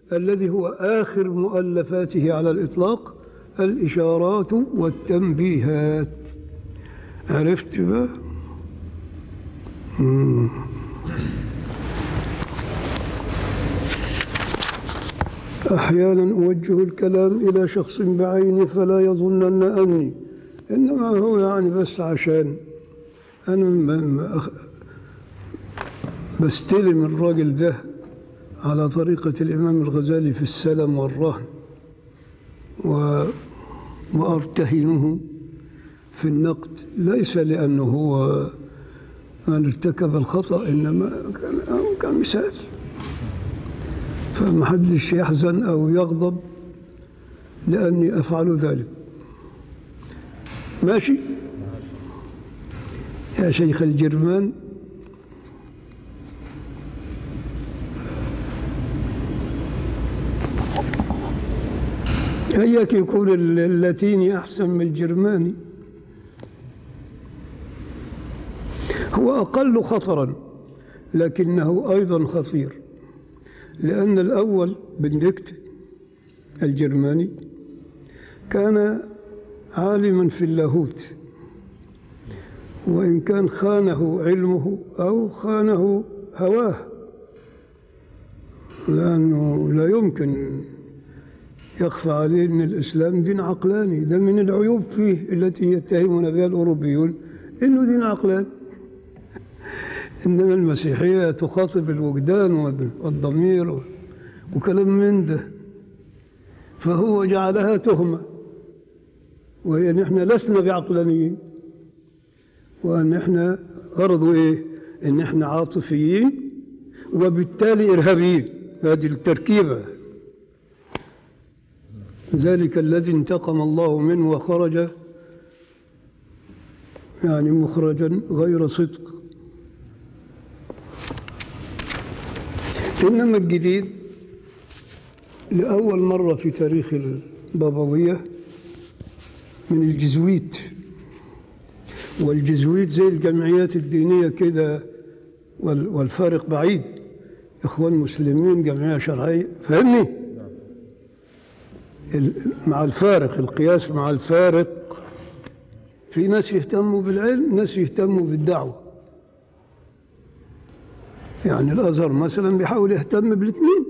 الذي هو آخر مؤلفاته على الإطلاق الإشارات والتنبيهات عرفت بقى؟ مم. أحيانا أوجه الكلام إلى شخص بعينه فلا يظنن أني إنما هو يعني بس عشان أنا م- م- أخ- بستلم الراجل ده على طريقة الإمام الغزالي في السلم والرهن و... وأرتهنه في النقد ليس لأنه هو من ارتكب الخطأ إنما كان كان مثال فمحدش يحزن أو يغضب لأني أفعل ذلك ماشي يا شيخ الجرمان هيك يكون ال- اللاتيني أحسن من الجرماني هو أقل خطرا لكنه أيضا خطير لأن الأول بنديكت الجرماني كان عالما في اللاهوت وإن كان خانه علمه أو خانه هواه لأنه لا يمكن يخفى عليه أن الإسلام دين عقلاني ده من العيوب فيه التي يتهمون بها الأوروبيون أنه دين عقلاني إنما المسيحية تخاطب الوجدان والضمير وكلام من ده فهو جعلها تهمة وهي نحن لسنا بعقلانيين وأن احنا غرضه إيه؟ إن احنا عاطفيين وبالتالي إرهابيين هذه التركيبة ذلك الذي انتقم الله منه وخرج يعني مخرجا غير صدق إنما الجديد لأول مرة في تاريخ البابوية من الجزويت والجزويت زي الجمعيات الدينية كده وال- والفارق بعيد إخوان مسلمين جمعية شرعية فهمني ال- مع الفارق القياس مع الفارق في ناس يهتموا بالعلم ناس يهتموا بالدعوة يعني الأزهر مثلا بيحاول يهتم بالاثنين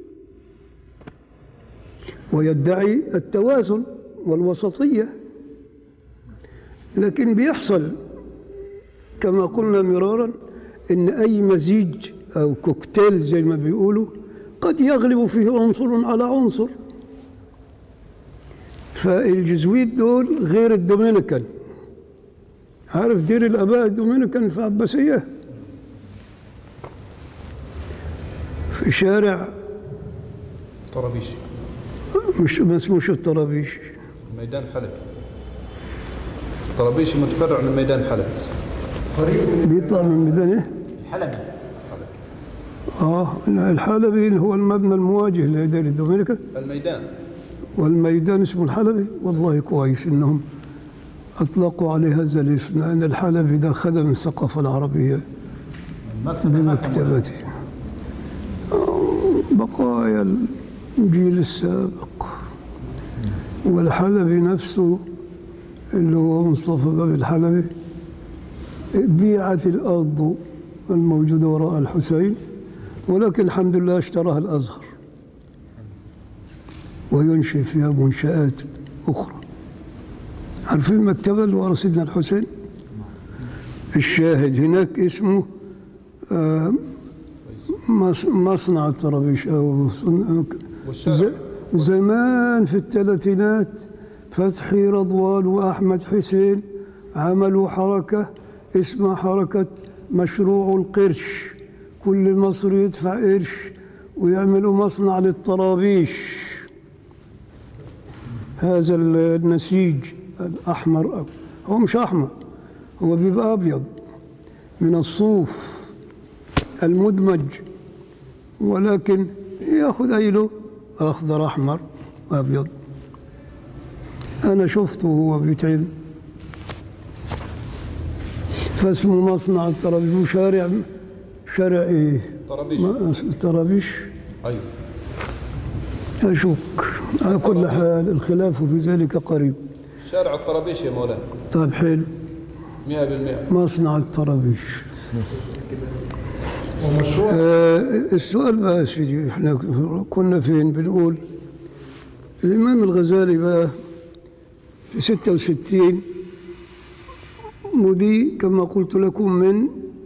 ويدعي التوازن والوسطية لكن بيحصل كما قلنا مرارا إن أي مزيج أو كوكتيل زي ما بيقولوا قد يغلب فيه عنصر على عنصر فالجزويت دول غير الدومينيكان عارف دير الآباء الدومينيكان في عباسية في شارع طرابيش مش ما اسموش الطرابيش ميدان حلب طرابيش متفرع من ميدان حلب بيطلع من ميدان ايه؟ حلبي اه الحلبي اللي هو المبنى المواجه لدير الدومينيكان الميدان والميدان اسمه الحلبي والله كويس انهم اطلقوا عليه هذا الاسم لان الحلبي ده خدم الثقافه العربيه بمكتبته آه، بقايا الجيل السابق والحلبي نفسه اللي هو مصطفى باب الحلبي بيعت الأرض الموجودة وراء الحسين ولكن الحمد لله اشتراها الأزهر وينشئ فيها منشآت أخرى عارفين المكتبة اللي ورا سيدنا الحسين الشاهد هناك اسمه آه، مص- مصنع الطرابيش أو صن- ز- زمان في الثلاثينات فتحي رضوان وأحمد حسين عملوا حركة اسمها حركة مشروع القرش كل مصري يدفع قرش ويعملوا مصنع للطرابيش هذا النسيج الأحمر هو مش أحمر هو بيبقى أبيض من الصوف المدمج ولكن ياخذ أي لون أخضر أحمر أبيض أنا شفته وهو بيتعب فاسمه مصنع الطرابيش وشارع شارع إيه؟ طرابيش ما- طرابيش ايوه أشك على كل حال الخلاف في ذلك قريب شارع الطرابيش يا مولانا طيب حلو 100% مصنع الطرابيش آه السؤال بقى يا سيدي احنا كنا فين بنقول الإمام الغزالي بقى في 66 ودي كما قلت لكم من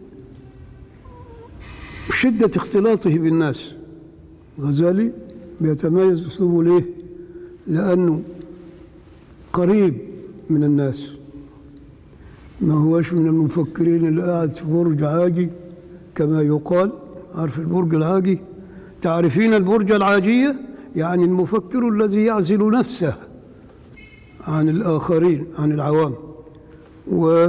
شدة اختلاطه بالناس الغزالي بيتميز أسلوبه ليه؟ لأنه قريب من الناس ما هوش من المفكرين اللي قاعد في برج عاجي كما يقال عارف البرج العاجي تعرفين البرج العاجية يعني المفكر الذي يعزل نفسه عن الآخرين عن العوام و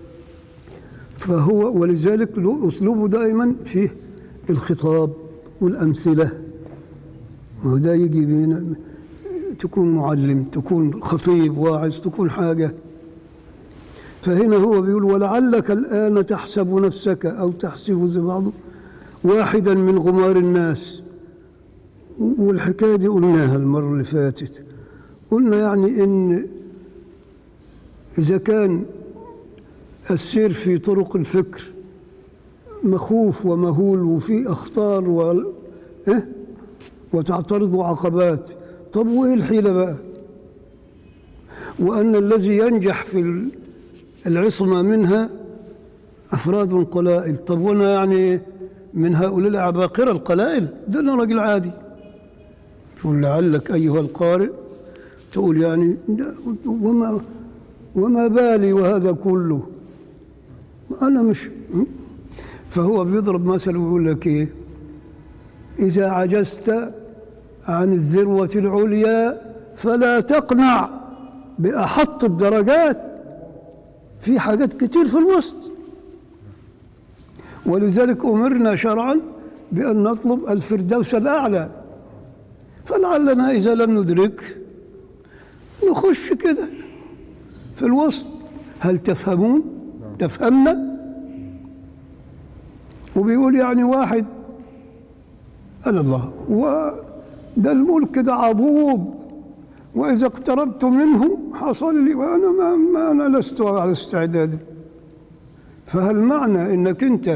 فهو ولذلك له أسلوبه دائما فيه الخطاب والأمثلة وده يجي بين تكون معلم تكون خطيب واعظ تكون حاجة فهنا هو بيقول ولعلك الآن تحسب نفسك أو تحسب زي بعضه واحدا من غمار الناس والحكاية دي قلناها المرة اللي فاتت قلنا يعني إن إذا كان السير في طرق الفكر مخوف ومهول وفي أخطار و... إيه؟ وتعترض عقبات طب وإيه الحيلة بقى وأن الذي ينجح في العصمة منها أفراد قلائل طب وأنا يعني من هؤلاء العباقرة القلائل ده أنا راجل عادي يقول لعلك أيها القارئ تقول يعني وما وما بالي وهذا كله أنا مش فهو بيضرب مثل ويقول لك إيه إذا عجزت عن الذروة العليا فلا تقنع بأحط الدرجات في حاجات كتير في الوسط ولذلك أمرنا شرعا بأن نطلب الفردوس الأعلى فلعلنا إذا لم ندرك نخش كده في الوسط هل تفهمون تفهمنا وبيقول يعني واحد قال الله وده الملك ده عضوض وإذا اقتربت منه حصل لي وأنا ما, ما أنا لست على استعداد فهل معنى أنك أنت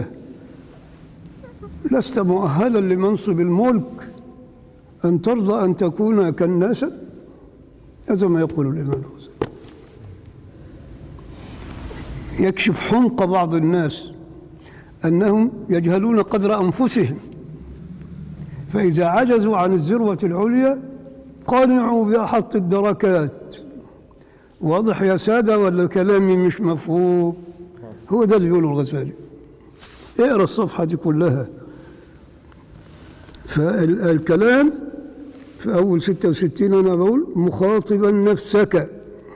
لست مؤهلا لمنصب الملك أن ترضى أن تكون كالناس هذا ما يقول الإمام الغزالي يكشف حمق بعض الناس أنهم يجهلون قدر أنفسهم فإذا عجزوا عن الذروة العليا قنعوا بأحط الدركات واضح يا سادة ولا كلامي مش مفهوم هو ده اللي بيقوله الغزالي اقرا الصفحة دي كلها فالكلام في أول 66 أنا بقول مخاطبا نفسك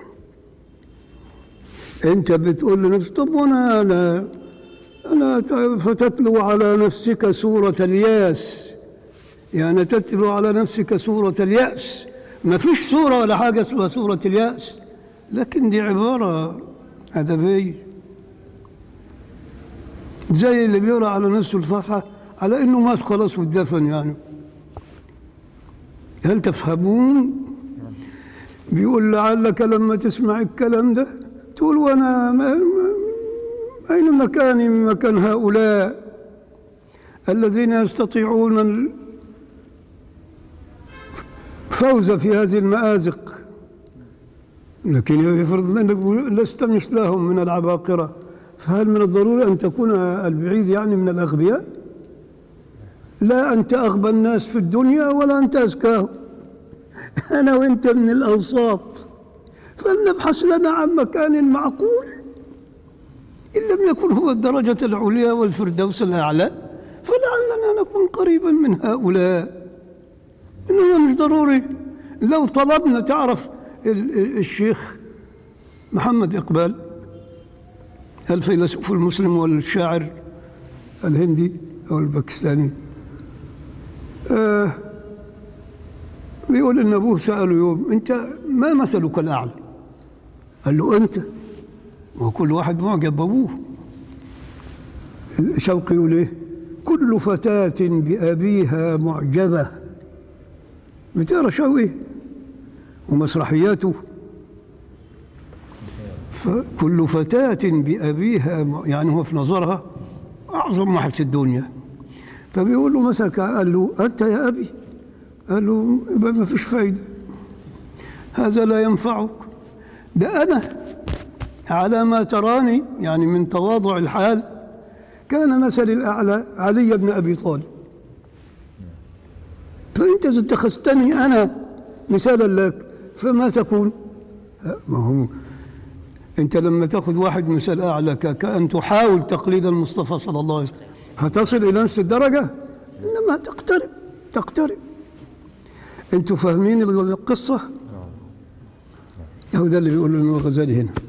أنت بتقول لنفسك طب وأنا أنا أنا فتتلو على نفسك سورة الياس يعني تتلو على نفسك سورة اليأس ما فيش سورة ولا حاجة اسمها سورة اليأس لكن دي عبارة أدبية زي اللي بيقرأ على نفسه الفاتحة على إنه مات خلاص واتدفن يعني هل تفهمون؟ بيقول لعلك لما تسمع الكلام ده تقول وأنا ما ما أين مكاني من مكان هؤلاء الذين يستطيعون الفوز في هذه المآزق لكن يفرض أنك لست مثلهم من العباقرة فهل من الضروري أن تكون البعيد يعني من الأغبياء لا أنت أغبى الناس في الدنيا ولا أنت أزكاهم أنا وأنت من الأوساط فلنبحث لنا عن مكان معقول إن لم يكن هو الدرجة العليا والفردوس الأعلى فلعلنا نكون قريبا من هؤلاء إنما مش ضروري لو طلبنا تعرف الشيخ محمد إقبال الفيلسوف المسلم والشاعر الهندي أو الباكستاني آه بيقول إن أبوه سأله يوم أنت ما مثلك الأعلى؟ قال له أنت وكل واحد معجب بأبوه شوقي يقول إيه؟ كل فتاة بأبيها معجبة بتقرا شوقي ومسرحياته فكل فتاة بأبيها يعني هو في نظرها أعظم واحد في الدنيا فبيقول له مثلا قال له أنت يا أبي قال له يبقى ما فيش فايدة هذا لا ينفعك ده أنا على ما تراني يعني من تواضع الحال كان مثلي الأعلى علي بن أبي طالب فأنت إذا اتخذتني أنا مثالا لك فما تكون ما هو أنت لما تأخذ واحد مثال أعلى ك- كأن تحاول تقليد المصطفى صلى الله عليه وسلم هتصل إلى نفس الدرجة إنما تقترب تقترب أنتوا فاهمين القصة هو ده اللي بيقول ابن الغزالي هنا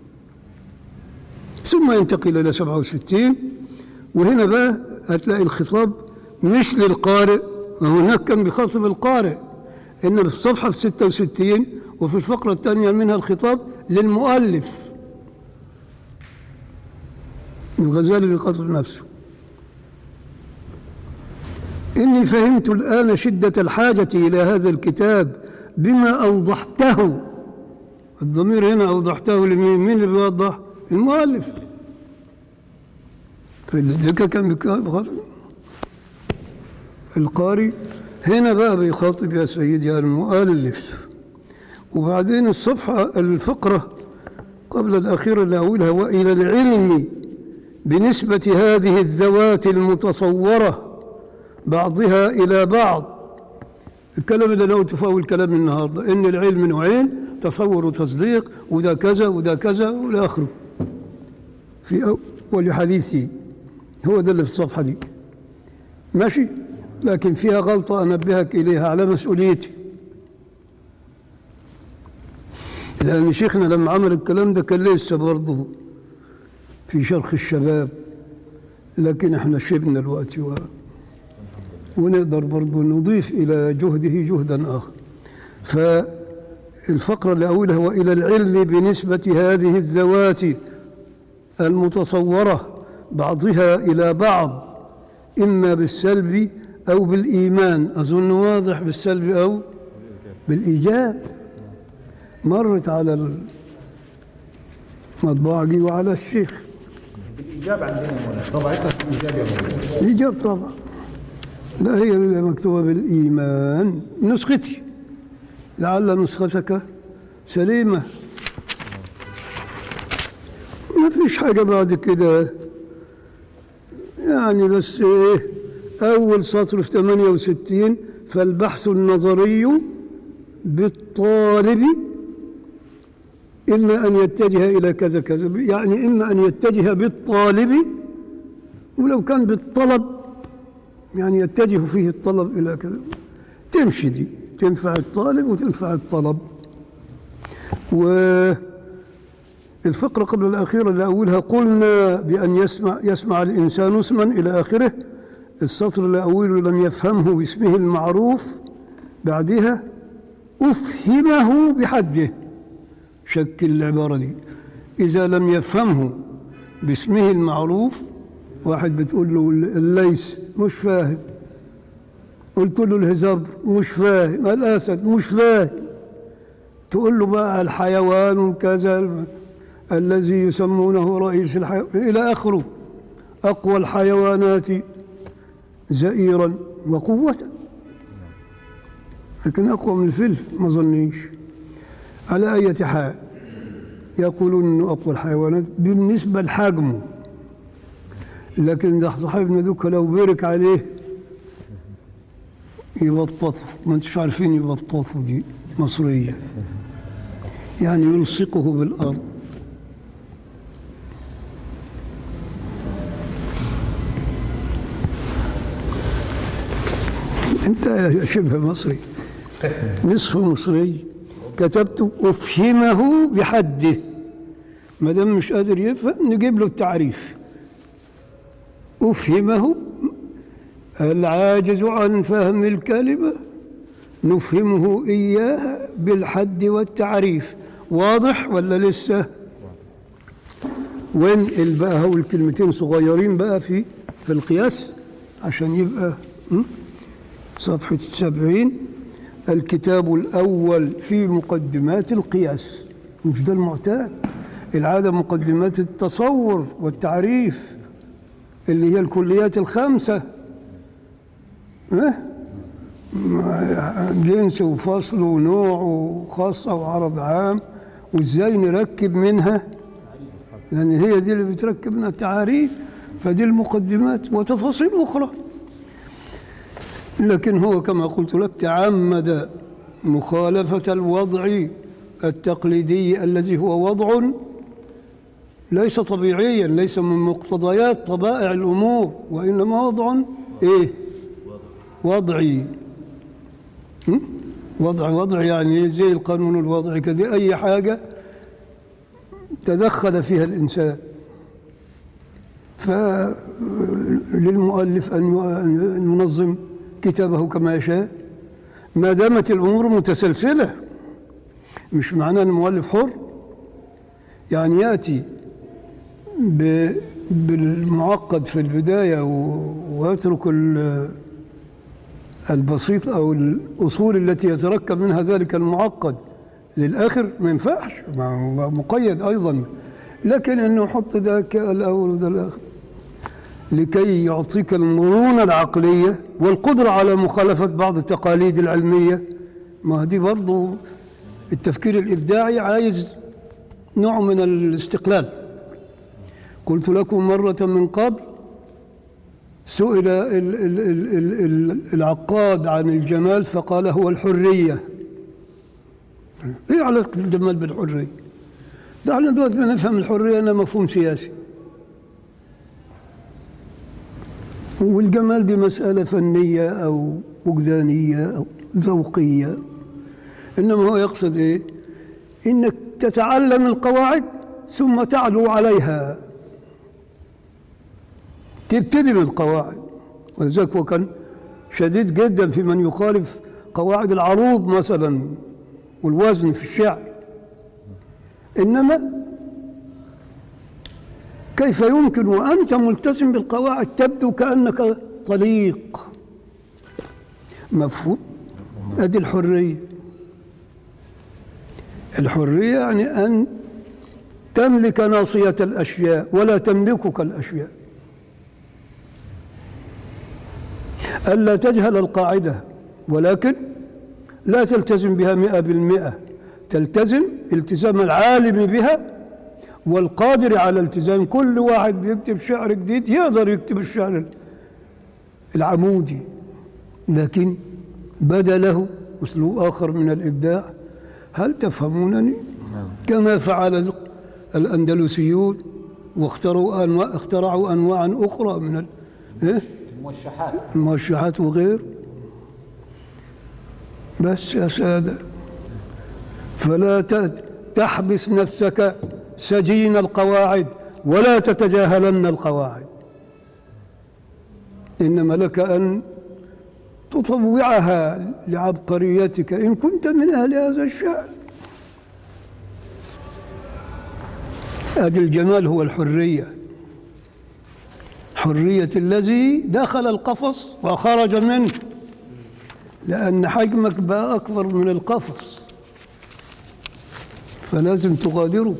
ثم ينتقل إلى 67 وهنا بقى هتلاقي الخطاب مش للقارئ هناك كان بيخاطب القارئ إن في الصفحة في 66 وفي الفقرة الثانية منها الخطاب للمؤلف الغزالي بيخاطب نفسه إني فهمت الآن شدة الحاجة إلى هذا الكتاب بما أوضحته الضمير هنا أوضحته لمين؟ مين اللي بيوضح؟ المؤلف في الذكاء كان بيخاطب القارئ هنا بقى بيخاطب يا سيدي المؤلف وبعدين الصفحة الفقرة قبل الأخيرة اللي أقولها وإلى العلم بنسبة هذه الذوات المتصورة بعضها إلى بعض الكلام اللي أنا قلته في أول كلام النهاردة إن العلم نوعين تصور وتصديق وده كذا وده كذا وإلى آخره في أول حديثي هو ده اللي في الصفحة دي ماشي لكن فيها غلطة أنبهك إليها على مسؤوليتي لأن شيخنا لما عمل الكلام ده كان لسه برضه في شرخ الشباب لكن احنا شبنا الوقت و... ونقدر برضه نضيف إلى جهده جهدا آخر فالفقرة اللي أولها وإلى العلم بنسبة هذه الذوات المتصورة بعضها إلى بعض إما بالسلب أو بالإيمان أظن واضح بالسلب أو بالإيجاب مرت على المطبوعة دي وعلى الشيخ بالإيجاب عندنا يا مولانا طبعتها في الإيجاب يا مولانا الإيجاب طبعا لا هي مكتوبة بالإيمان نسختي لعل نسختك سليمة ما فيش حاجة بعد كده يعني بس إيه أول سطر في 68 فالبحث النظري بالطالب إما أن يتجه إلى كذا كذا يعني إما أن يتجه بالطالب ولو كان بالطلب يعني يتجه فيه الطلب إلى كذا تمشي دي تنفع الطالب وتنفع الطلب والفقرة قبل الأخيرة اللي أولها قلنا بأن يسمع يسمع الإنسان اسما إلى آخره السطر اللي أوله لم يفهمه باسمه المعروف بعدها أفهمه بحده شكل العبارة دي إذا لم يفهمه باسمه المعروف واحد بتقول له الليث مش فاهم قلت له الهزبر مش فاهم الأسد مش فاهم تقول له بقى الحيوان كذا الذي يسمونه رئيس الحيوان إلى آخره أقوى الحيوانات زئيرا وقوة لكن أقوى من الفيل ما ظنيش على أي حال يقولون أنه أقوى الحيوانات بالنسبة لحجمه لكن ده صاحبنا ذوك لو بيرك عليه يبططه ما انتش عارفين يبططوا دي مصرية يعني يلصقه بالأرض انت شبه مصري نصف مصري كتبت افهمه بحده ما دام مش قادر يفهم نجيب له التعريف افهمه العاجز عن فهم الكلمه نفهمه اياها بالحد والتعريف واضح ولا لسه وين بقى هو الكلمتين صغيرين بقى في في القياس عشان يبقى م? صفحة السبعين الكتاب الأول في مقدمات القياس مش ده المعتاد العادة مقدمات التصور والتعريف اللي هي الكليات الخمسة ها؟ جنس وفصل ونوع وخاصة وعرض عام وازاي نركب منها لأن هي دي اللي بتركب منها التعاريف فدي المقدمات وتفاصيل أخرى لكن هو كما قلت لك تعمد مخالفة الوضع التقليدي الذي هو وضع ليس طبيعيا ليس من مقتضيات طبائع الأمور وإنما وضع إيه وضعي م? وضع وضع يعني زي القانون الوضعي كذا أي حاجة تدخل فيها الإنسان فللمؤلف أن ينظم كتابه كما يشاء ما دامت الأمور متسلسلة مش معناه أن المؤلف حر يعني يأتي ب- بالمعقد في البداية و- ويترك ال- البسيط أو الأصول التي يتركب منها ذلك المعقد للآخر ما ينفعش ما هو مقيد أيضا لكن أنه يحط ده الأول وده الآخر لكي يعطيك المرونة العقلية والقدرة على مخالفة بعض التقاليد العلمية ما دي برضو التفكير الإبداعي عايز نوع من الاستقلال قلت لكم مرة من قبل سئل ال- ال- ال- ال- ال- العقاد عن الجمال فقال هو الحرية ايه علاقة الجمال بالحرية؟ ده احنا دلوقتي بنفهم الحرية انها مفهوم سياسي والجمال دي مسألة فنية أو وجدانية أو ذوقية إنما هو يقصد إيه؟ إنك تتعلم القواعد ثم تعلو عليها تبتدي بالقواعد ولذلك هو كان شديد جدا في من يخالف قواعد العروض مثلا والوزن في الشعر إنما كيف يمكن وأنت ملتزم بالقواعد تبدو كأنك طليق مفهوم أدي الحرية الحرية يعني أن تملك ناصية الأشياء ولا تملكك الأشياء ألا تجهل القاعدة ولكن لا تلتزم بها مئة بالمئة تلتزم التزام العالم بها والقادر على التزام كل واحد بيكتب شعر جديد يقدر يكتب الشعر العمودي لكن بدا له اسلوب اخر من الابداع هل تفهمونني كما فعل الاندلسيون واخترعوا انواع اخترعوا انواعا اخرى من ال... إيه؟ الموشحات المرشحات وغير بس يا سادة فلا ت- تحبس نفسك سجين القواعد ولا تتجاهلن القواعد إنما لك أن تطوعها لعبقريتك إن كنت من أهل هذا الشأن أدي الجمال هو الحرية حرية الذي دخل القفص وخرج منه لأن حجمك بقى أكبر من القفص فلازم تغادره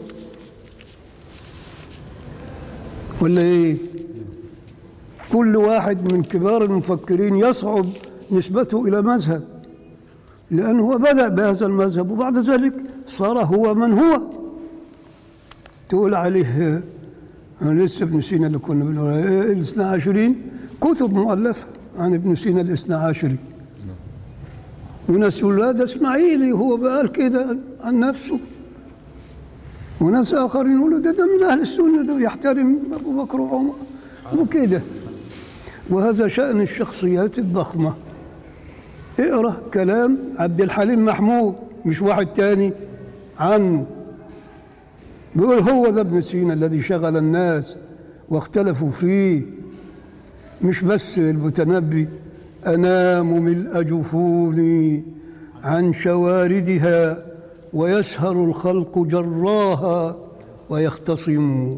ولا إيه؟ كل واحد من كبار المفكرين يصعب نسبته إلى مذهب لأنه هو بدأ بهذا المذهب وبعد ذلك صار هو من هو تقول عليه أنا لسه ابن سينا اللي كنا بنقول عليه، إيه الاثنى عشرين كتب مؤلفة عن ابن سينا الاثنى عشري وناس يقول لا ده اسماعيلي هو قال كده عن نفسه وناس آخرين يقولوا ده ده من أهل السنة ده يحترم أبو بكر وعمر وكده وهذا شأن الشخصيات الضخمة اقرأ كلام عبد الحليم محمود مش واحد تاني عنه بيقول هو ذا ابن سينا الذي شغل الناس واختلفوا فيه مش بس المتنبي أنام ملء جفوني عن شواردها ويسهر الخلق جراها ويختصموا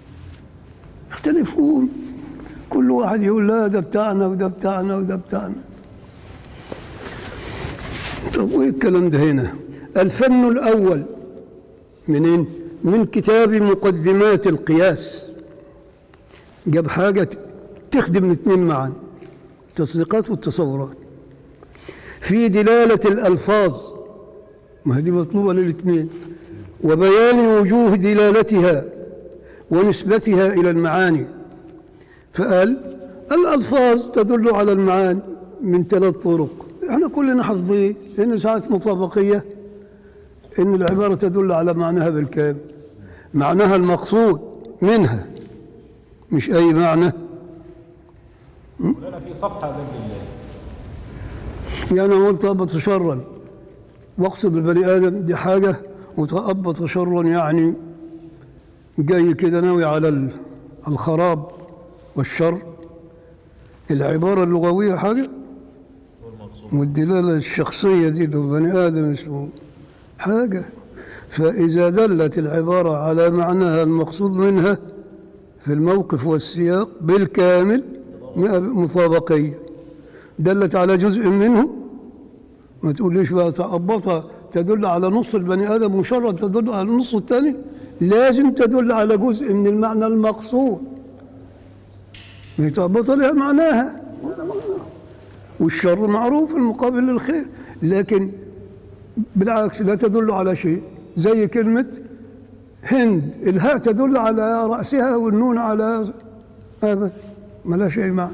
يختلفون كل واحد يقول لا ده بتاعنا وده بتاعنا وده بتاعنا طب وايه الكلام ده هنا الفن الاول منين من كتاب مقدمات القياس جاب حاجه تخدم الاثنين معا التصديقات والتصورات في دلاله الالفاظ ما هي دي مطلوبه للاثنين وبيان وجوه دلالتها ونسبتها الى المعاني فقال الالفاظ تدل على المعاني من ثلاث طرق احنا كلنا حافظين ان ساعه مطابقيه ان العباره تدل على معناها بالكامل معناها المقصود منها مش اي معنى مولانا في صفحه قبل ال- يعني أنا قلت أبط شرا واقصد البني ادم دي حاجه وتأبط شرا يعني جاي كده ناوي على ال- الخراب والشر العباره اللغويه حاجه والدلاله الشخصيه دي اللي هو بني ادم اسمه حاجه فاذا دلت العباره على معناها المقصود منها في الموقف والسياق بالكامل مطابقيه دلت على جزء منه ما تقوليش بقى تأبطها تدل على نص البني آدم مشرد تدل على النص الثاني لازم تدل على جزء من المعنى المقصود يتأبط لها معناها والشر معروف المقابل للخير لكن بالعكس لا تدل على شيء زي كلمة هند الهاء تدل على رأسها والنون على أبدا ما لا شيء معنى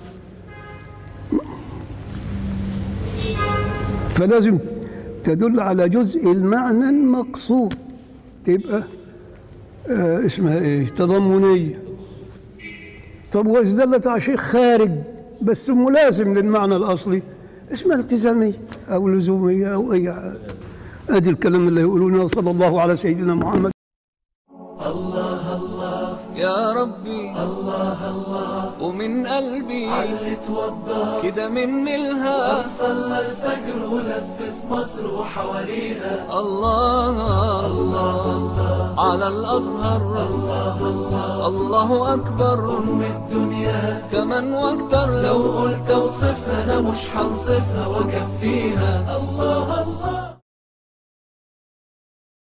فلازم تدل على جزء المعنى المقصود تبقى آه اسمها ايه تضمنيه طب واذا دلت على شيء خارج بس ملازم للمعنى الاصلي اسمها التزاميه او لزوميه او اي حاجة. ادي الكلام اللي يقولونه صلى الله على سيدنا محمد يا ربي الله الله ومن قلبي اللي توضى كده مني الها صلى الفجر ولف في مصر وحواليها الله الله على الأزهر الله أكبر أم الدنيا كمان واكتر لو لو قلت اوصفها انا مش هنصفها واكفيها الله الله